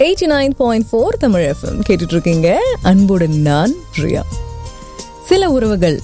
eighty nine point four Tamil FM கேட்டுட்டு இருக்கீங்க அன்புடன் நான் பிரியா சில உறவுகள்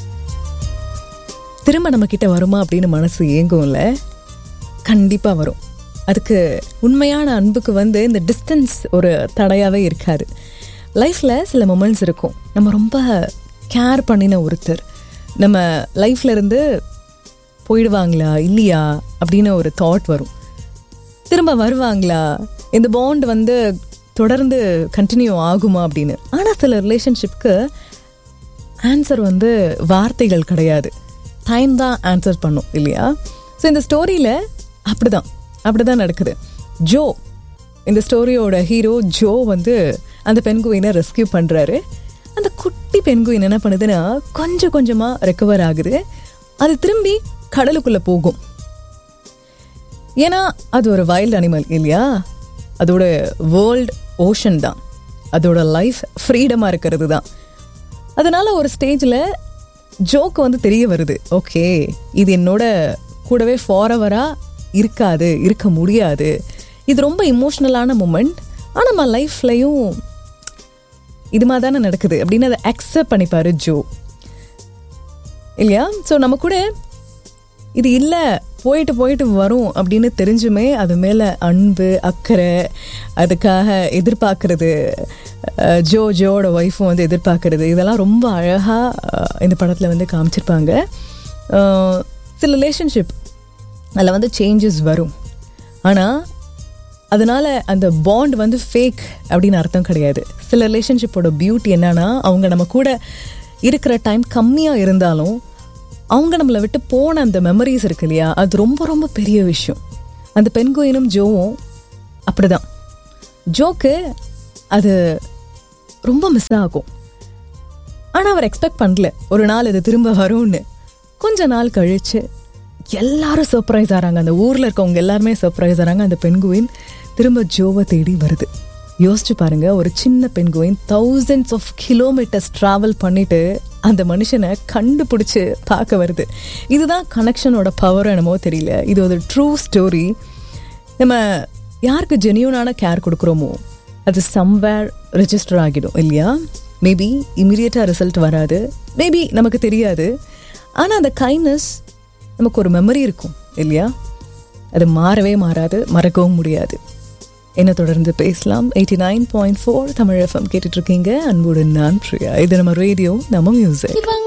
திரும்ப நம்ம கிட்ட வருமா அப்படின்னு மனசு ஏங்கும்ல கண்டிப்பா வரும் அதுக்கு உண்மையான அன்புக்கு வந்து இந்த டிஸ்டன்ஸ் ஒரு தடையாவே இருக்காது லைஃப்ல சில மொமெண்ட்ஸ் இருக்கும் நம்ம ரொம்ப கேர் பண்ணின ஒருத்தர் நம்ம லைஃப்ல இருந்து போயிடுவாங்களா இல்லையா அப்படின்னு ஒரு தாட் வரும் திரும்ப வருவாங்களா இந்த பாண்ட் வந்து தொடர்ந்து கண்டினியூ ஆகுமா அப்படின்னு ஆனால் சில ரிலேஷன்ஷிப்க்கு ஆன்சர் வந்து வார்த்தைகள் கிடையாது டைம் தான் ஆன்சர் பண்ணும் இல்லையா ஸோ இந்த ஸ்டோரியில் அப்படிதான் அப்படிதான் நடக்குது ஜோ இந்த ஸ்டோரியோட ஹீரோ ஜோ வந்து அந்த பெண்குயினை ரெஸ்கியூ பண்ணுறாரு அந்த குட்டி பெண்குயின் என்ன பண்ணுதுன்னா கொஞ்சம் கொஞ்சமாக ரெக்கவர் ஆகுது அது திரும்பி கடலுக்குள்ளே போகும் ஏன்னா அது ஒரு வைல்ட் அனிமல் இல்லையா அதோட வேர்ல்ட் ஓஷன் தான் அதோட லைஃப் ஃப்ரீடமாக இருக்கிறது தான் அதனால ஒரு ஸ்டேஜில் ஜோக்கு வந்து தெரிய வருது ஓகே இது என்னோட கூடவே ஃபாரவராக இருக்காது இருக்க முடியாது இது ரொம்ப இமோஷ்னலான மூமெண்ட் ஆனால் நம்ம லைஃப்லையும் இது மாதிரி தானே நடக்குது அப்படின்னு அதை அக்செப்ட் பண்ணிப்பாரு ஜோ இல்லையா ஸோ நம்ம கூட இது இல்லை போயிட்டு போயிட்டு வரும் அப்படின்னு தெரிஞ்சுமே அது மேலே அன்பு அக்கறை அதுக்காக எதிர்பார்க்கறது அஹ், ஜோ ஜோவோட ஒய்ஃபும் வந்து எதிர்பார்க்கறது இதெல்லாம் ரொம்ப அழகாக இந்த படத்தில் வந்து காமிச்சிருப்பாங்க அஹ், சில ரிலேஷன்ஷிப் அதில் வந்து சேஞ்சஸ் வரும் ஆனால் அதனால அந்த பாண்ட் வந்து ஃபேக் அப்படின்னு அர்த்தம் கிடையாது சில ரிலேஷன்ஷிப்போட பியூட்டி என்னன்னா அவங்க நம்ம கூட இருக்கிற டைம் கம்மியாக இருந்தாலும் அவங்க நம்மளை விட்டு போன அந்த மெமரிஸ் இருக்கு இல்லையா அது ரொம்ப ரொம்ப பெரிய விஷயம் அந்த பெண்குயினும் ஜோவும் அப்படிதான் ஜோக்கு அது ரொம்ப மிஸ் ஆகும் ஆனால் அவர் எக்ஸ்பெக்ட் பண்ணல ஒரு நாள் இது திரும்ப வரும்னு கொஞ்ச நாள் கழிச்சு எல்லாரும் சர்ப்ரைஸ் ஆறாங்க அந்த ஊரில் இருக்கவங்க எல்லாருமே சர்ப்ரைஸ் ஆறாங்க அந்த பெண்குயின் திரும்ப ஜோவை தேடி வருது யோசிச்சு பாருங்க ஒரு சின்ன penguin thousands of kilometres travel பண்ணிட்டு அந்த மனுஷனை கண்டுபிடிச்சு பார்க்க வருது இதுதான் கனெக்ஷனோட பவர் என்னமோ தெரியல இது ஒரு ட்ரூ ஸ்டோரி நம்ம யாருக்கு ஜெனியூனான கேர் கொடுக்குறோமோ அது சம்வேர் ரெஜிஸ்டர் ஆகிடும் இல்லையா மேபி இமீடியட்டாக ரிசல்ட் வராது மேபி நமக்கு தெரியாது ஆனால் அந்த கைண்ட்னஸ் நமக்கு ஒரு மெமரி இருக்கும் இல்லையா அது மாறவே மாறாது மறக்கவும் முடியாது என்ன தொடர்ந்து பேசலாம் eighty nine point four Tamil FM கேட்டுட்டு இருக்கீங்க அன்புடன் நான் பிரியா இது நம்ம ரேடியோ நம்ம மியூசிக்